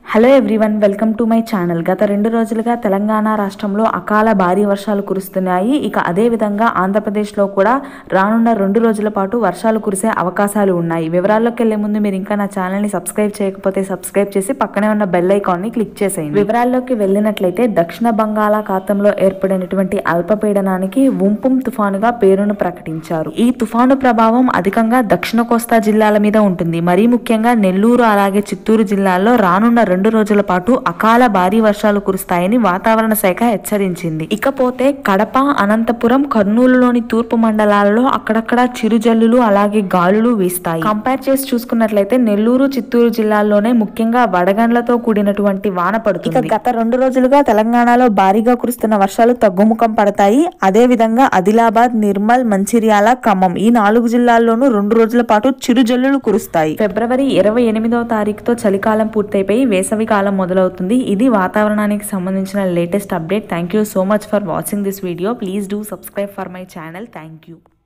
hello everyone welcome to my channel గత రెండు రోజులుగా తెలంగాణ రాష్ట్రంలో అకాల భారీ వర్షాలు కురుస్తున్నాయి ఇక అదే విధంగా ఆంధ్రప్రదేశ్లో కూడా రానున్న రెండు రోజుల పాటు వర్షాలు కురిసే అవకాశాలు ఉన్నాయి వివరాల్లోకి వెళ్లే ముందు మీరు ఇంకా నా ఛానల్ని సబ్స్క్రైబ్ చేయకపోతే సబ్స్క్రైబ్ చేసి పక్కనే ఉన్న బెల్ ఐకాన్ని క్లిక్ చేసేయండి వివరాల్లోకి వెళ్ళినట్లయితే దక్షిణ బంగాళాఖాతంలో ఏర్పడినటువంటి అల్పపీడనానికి ఉంపుం తుఫానుగా పేరును ప్రకటించారు ఈ తుఫాను ప్రభావం అధికంగా దక్షిణ కోస్తా జిల్లాల మీద ఉంటుంది మరీ ముఖ్యంగా నెల్లూరు అలాగే చిత్తూరు జిల్లాల్లో రానున్న రెండు రోజుల పాటు అకాల భారీ వర్షాలు కురుస్తాయని వాతావరణ శాఖ హెచ్చరించింది ఇకపోతే కడప అనంతపురం కర్నూలులోని తూర్పు మండలాలలో అక్కడక్కడ చిరుజల్లులు అలాగే గాలులు వీస్తాయి కంపేర్ చేసి చూసుకున్నట్లయితే నెల్లూరు చిత్తూరు జిల్లాల్లోనే ముఖ్యంగా వడగండ్లతో కూడినటువంటి వాన పడుతుంది ఇక గత రెండు రోజులుగా తెలంగాణలో భారీగా కురుస్తున్న వర్షాలు తగ్గుముఖం పడతాయి అదే విధంగా ఆదిలాబాద్ నిర్మల్ మంచిర్యాల ఖమ్మం ఈ నాలుగు జిల్లాల్లోనూ రెండు రోజుల పాటు చిరుజల్లులు కురుస్తాయి ఫిబ్రవరి ఇరవై ఎనిమిదవ తారీఖుతో చలికాలం పూర్తయిపోయి వేసవి కాలం మొదలవుతుంది ఇది వాతావరణానికి సంబంధించిన latest update thank you so much for watching this video please do subscribe for my channel thank you